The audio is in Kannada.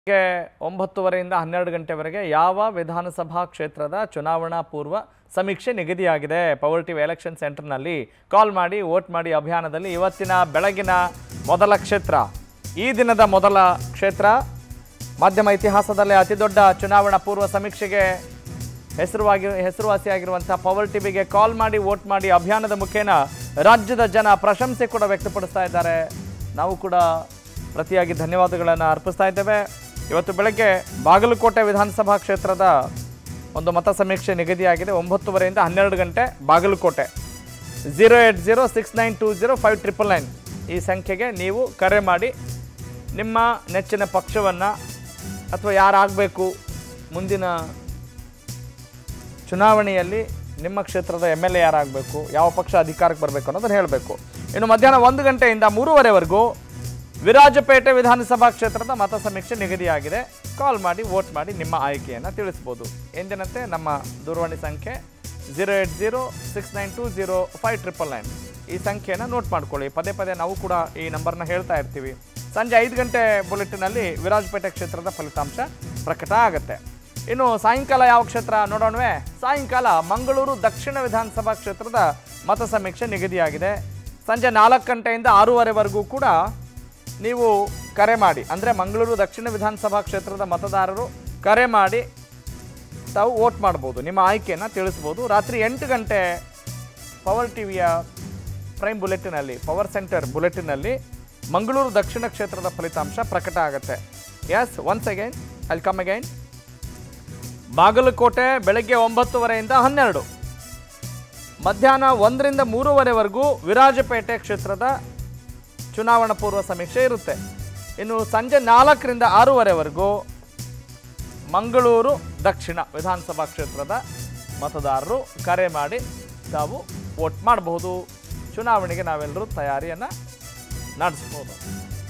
ಗೆ ಒಂಬತ್ತುವರೆಯಿಂದ ಹನ್ನೆರಡು ಗಂಟೆವರೆಗೆ ಯಾವ ವಿಧಾನಸಭಾ ಕ್ಷೇತ್ರದ ಚುನಾವಣಾ ಪೂರ್ವ ಸಮೀಕ್ಷೆ ನಿಗದಿಯಾಗಿದೆ ಪವರ್ ಟಿವಿ ಎಲೆಕ್ಷನ್ ಸೆಂಟರ್ನಲ್ಲಿ ಕಾಲ್ ಮಾಡಿ ವೋಟ್ ಮಾಡಿ ಅಭಿಯಾನದಲ್ಲಿ ಇವತ್ತಿನ ಬೆಳಗಿನ ಮೊದಲ ಕ್ಷೇತ್ರ ಈ ದಿನದ ಮೊದಲ ಕ್ಷೇತ್ರ ಮಾಧ್ಯಮ ಇತಿಹಾಸದಲ್ಲೇ ಅತಿ ದೊಡ್ಡ ಚುನಾವಣಾ ಪೂರ್ವ ಸಮೀಕ್ಷೆಗೆ ಹೆಸರುವಾಗಿ ಹೆಸರುವಾಸಿಯಾಗಿರುವಂತಹ ಪವರ್ ಟಿವಿಗೆ ಕಾಲ್ ಮಾಡಿ ವೋಟ್ ಮಾಡಿ ಅಭಿಯಾನದ ಮುಖೇನ ರಾಜ್ಯದ ಜನ ಪ್ರಶಂಸೆ ಕೂಡ ವ್ಯಕ್ತಪಡಿಸ್ತಾ ಇದ್ದಾರೆ ನಾವು ಕೂಡ ಪ್ರತಿಯಾಗಿ ಧನ್ಯವಾದಗಳನ್ನು ಅರ್ಪಿಸ್ತಾ ಇದ್ದೇವೆ ಇವತ್ತು ಬೆಳಗ್ಗೆ ಬಾಗಲಕೋಟೆ ವಿಧಾನಸಭಾ ಕ್ಷೇತ್ರದ ಒಂದು ಮತ ಸಮೀಕ್ಷೆ ನಿಗದಿಯಾಗಿದೆ ಒಂಬತ್ತುವರೆಯಿಂದ ಹನ್ನೆರಡು ಗಂಟೆ Bagalkot zero eight zero six nine two zero five triple nine ಈ ಸಂಖ್ಯೆಗೆ ನೀವು ಕರೆ ಮಾಡಿ ನಿಮ್ಮ ನೆಚ್ಚಿನ ಪಕ್ಷವನ್ನು ಅಥವಾ ಯಾರಾಗಬೇಕು ಮುಂದಿನ ಚುನಾವಣೆಯಲ್ಲಿ ನಿಮ್ಮ ಕ್ಷೇತ್ರದ ಎಮ್ ಎಲ್ ಎ ಯಾರಾಗಬೇಕು ಯಾವ ಪಕ್ಷ ಅಧಿಕಾರಕ್ಕೆ ಬರಬೇಕು ಅನ್ನೋದನ್ನು ಹೇಳಬೇಕು ಇನ್ನು ಮಧ್ಯಾಹ್ನ ಒಂದು ಗಂಟೆಯಿಂದ ಮೂರುವರೆವರೆಗೂ ವಿರಾಜಪೇಟೆ ವಿಧಾನಸಭಾ ಕ್ಷೇತ್ರದ ಮತ ಸಮೀಕ್ಷೆ ನಿಗದಿಯಾಗಿದೆ ಕಾಲ್ ಮಾಡಿ ವೋಟ್ ಮಾಡಿ ನಿಮ್ಮ ಆಯ್ಕೆಯನ್ನು ತಿಳಿಸ್ಬೋದು ಎಂದಿನಂತೆ ನಮ್ಮ ದೂರವಾಣಿ ಸಂಖ್ಯೆ zero eight zero six nine two zero five triple nine ಈ ಸಂಖ್ಯೆಯನ್ನು ನೋಟ್ ಮಾಡ್ಕೊಳ್ಳಿ ಪದೇ ಪದೇ ನಾವು ಕೂಡ ಈ ನಂಬರ್ನ ಹೇಳ್ತಾ ಇರ್ತೀವಿ ಸಂಜೆ ಐದು ಗಂಟೆ ಬುಲೆಟಿನಲ್ಲಿ ವಿರಾಜಪೇಟೆ ಕ್ಷೇತ್ರದ ಫಲಿತಾಂಶ ಪ್ರಕಟ ಆಗುತ್ತೆ ಇನ್ನು ಸಾಯಂಕಾಲ ಯಾವ ಕ್ಷೇತ್ರ ನೋಡೋಣವೇ ಸಾಯಂಕಾಲ ಮಂಗಳೂರು ದಕ್ಷಿಣ ವಿಧಾನಸಭಾ ಕ್ಷೇತ್ರದ ಮತ ಸಮೀಕ್ಷೆ ನಿಗದಿಯಾಗಿದೆ ಸಂಜೆ ನಾಲ್ಕು ಗಂಟೆಯಿಂದ ಆರೂವರೆವರೆಗೂ ಕೂಡ ನೀವು ಕರೆ ಮಾಡಿ ಅಂದರೆ ಮಂಗಳೂರು ದಕ್ಷಿಣ ವಿಧಾನಸಭಾ ಕ್ಷೇತ್ರದ ಮತದಾರರು ಕರೆ ಮಾಡಿ ತಾವು ವೋಟ್ ಮಾಡ್ಬೋದು ನಿಮ್ಮ ಆಯ್ಕೆಯನ್ನು ತಿಳಿಸ್ಬೋದು ರಾತ್ರಿ ಎಂಟು ಗಂಟೆ ಪವರ್ ಟಿವಿಯ ಪ್ರೈಮ್ ಬುಲೆಟಿನಲ್ಲಿ ಪವರ್ ಸೆಂಟರ್ ಬುಲೆಟಿನಲ್ಲಿ ಮಂಗಳೂರು ದಕ್ಷಿಣ ಕ್ಷೇತ್ರದ ಫಲಿತಾಂಶ ಪ್ರಕಟ ಆಗುತ್ತೆ ಎಸ್ ಒನ್ಸ್ ಅಗೈನ್ ಅಲ್ಲಿ ಕಮ್ ಅಗೈನ್ ಬಾಗಲಕೋಟೆ ಬೆಳಗ್ಗೆ ಒಂಬತ್ತುವರೆಯಿಂದ ಹನ್ನೆರಡು ಮಧ್ಯಾಹ್ನ ಒಂದರಿಂದ ಮೂರುವರೆವರೆಗೂ ವಿರಾಜಪೇಟೆ ಕ್ಷೇತ್ರದ ಚುನಾವಣಾ ಪೂರ್ವ ಸಮೀಕ್ಷೆ ಇರುತ್ತೆ ಇನ್ನು ಸಂಜೆ ನಾಲ್ಕರಿಂದ ಆರೂವರೆವರೆಗೂ ಮಂಗಳೂರು ದಕ್ಷಿಣ ವಿಧಾನಸಭಾ ಕ್ಷೇತ್ರದ ಮತದಾರರು ಕರೆ ಮಾಡಿ ತಾವು ವೋಟ್ ಮಾಡಬಹುದು ಚುನಾವಣೆಗೆ ನಾವೆಲ್ಲರೂ ತಯಾರಿಯನ್ನು ನಡೆಸ್ಬೋದು